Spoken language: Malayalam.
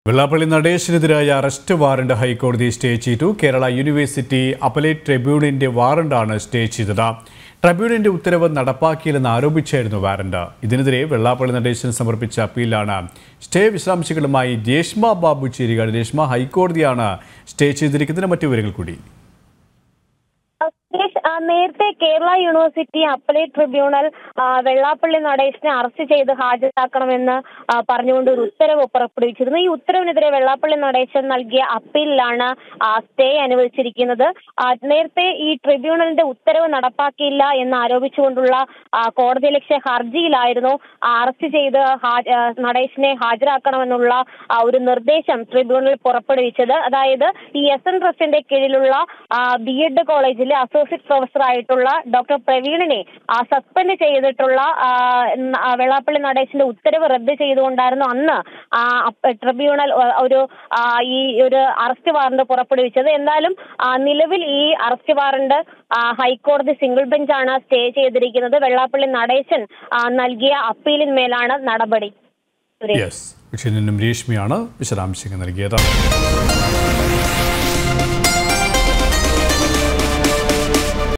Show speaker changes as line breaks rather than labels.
വെള്ളാപ്പള്ളി നടേശനെതിരായ അറസ്റ്റ് വാറണ്ട് ഹൈക്കോടതി സ്റ്റേ ചെയ്തു കേരള യൂണിവേഴ്സിറ്റി അപ്പലേറ്റ് ട്രിബ്യൂണലിന്റെ വാറണ്ടാണ് സ്റ്റേ ചെയ്തത് ട്രിബ്യൂണലിന്റെ ഉത്തരവ് നടപ്പാക്കിയില്ലെന്ന് ആരോപിച്ചായിരുന്നു വാറണ്ട് ഇതിനെതിരെ വെള്ളാപ്പള്ളി നടേശൻ സമർപ്പിച്ച അപ്പീലാണ് സ്റ്റേ വിശദാംശങ്ങളുമായി രേഷ്മ ബാബു ചേരുക രേഷ്മ ഹൈക്കോടതിയാണ് സ്റ്റേ ചെയ്തിരിക്കുന്നതിന് മറ്റു വിവരങ്ങൾ കൂടി
സുരേഷ്, ആ, നേരത്തെ കേരള യൂണിവേഴ്സിറ്റി അപ്പലേറ്റ് ട്രിബ്യൂണൽ ആ, വെള്ളാപ്പള്ളി നടേശനെ അറസ്റ്റ് ചെയ്ത് ഹാജരാക്കണമെന്ന് ആ, പറഞ്ഞുകൊണ്ട് ഒരു ഉത്തരവ് പുറപ്പെടുവിച്ചിരുന്നു ഈ ഉത്തരവിനെതിരെ വെള്ളാപ്പള്ളി നടേശൻ നൽകിയ അപ്പീലിലാണ് ആ, സ്റ്റേ അനുവദിച്ചിരിക്കുന്നത് ആ, നേരത്തെ ഈ ട്രിബ്യൂണലിന്റെ ഉത്തരവ് നടപ്പാക്കിയില്ല എന്ന് ആരോപിച്ചുകൊണ്ടുള്ള ആ, കോടതി ലക്ഷ്യ ഹർജിയിലായിരുന്നു ആ, അറസ്റ്റ് ചെയ്ത് ഹാജ- ആ, നടേശനെ ഹാജരാക്കണമെന്നുള്ള ആ, ഒരു നിർദ്ദേശം ട്രിബ്യൂണൽ പുറപ്പെടുവിച്ചത് അതായത് ഈ എസ് എൻ ട്രസ്റ്റിന്റെ കീഴിലുള്ള ബി എഡ് കോളേജിലെ അസോസിയേറ്റ് പ്രൊഫസർ ആയിട്ടുള്ള ഡോക്ടർ പ്രവീണിനെ ആ, സസ്പെൻഡ് ചെയ്തിട്ടുള്ള ആ, ന- ആ, വെള്ളാപ്പള്ളി നടേശന്റെ ഉത്തരവ് റദ്ദ് ചെയ്തുകൊണ്ടായിരുന്നു അന്ന് ആ, അപ്പ- ട്രിബ്യൂണൽ ഒ- ഒരു ആ, ഈ ഒരു അറസ്റ്റ് വാറണ്ട് പുറപ്പെടുവിച്ചത് എന്തായാലും ആ, നിലവിൽ ഈ അറസ്റ്റ് വാറണ്ട് ആ, ഹൈക്കോടതി സിംഗിൾ ബെഞ്ചാണ് സ്റ്റേ ചെയ്തിരിക്കുന്നത് വെള്ളാപ്പള്ളി നടേശൻ ആ, നൽകിയ അപ്പീലിന്മേലാണ് നടപടി സുരേഷ്
യെസ് പക്ഷേ നിന്നും രേഷ്മയാണ് വിശദാംശങ്ങൾ നൽകിയത്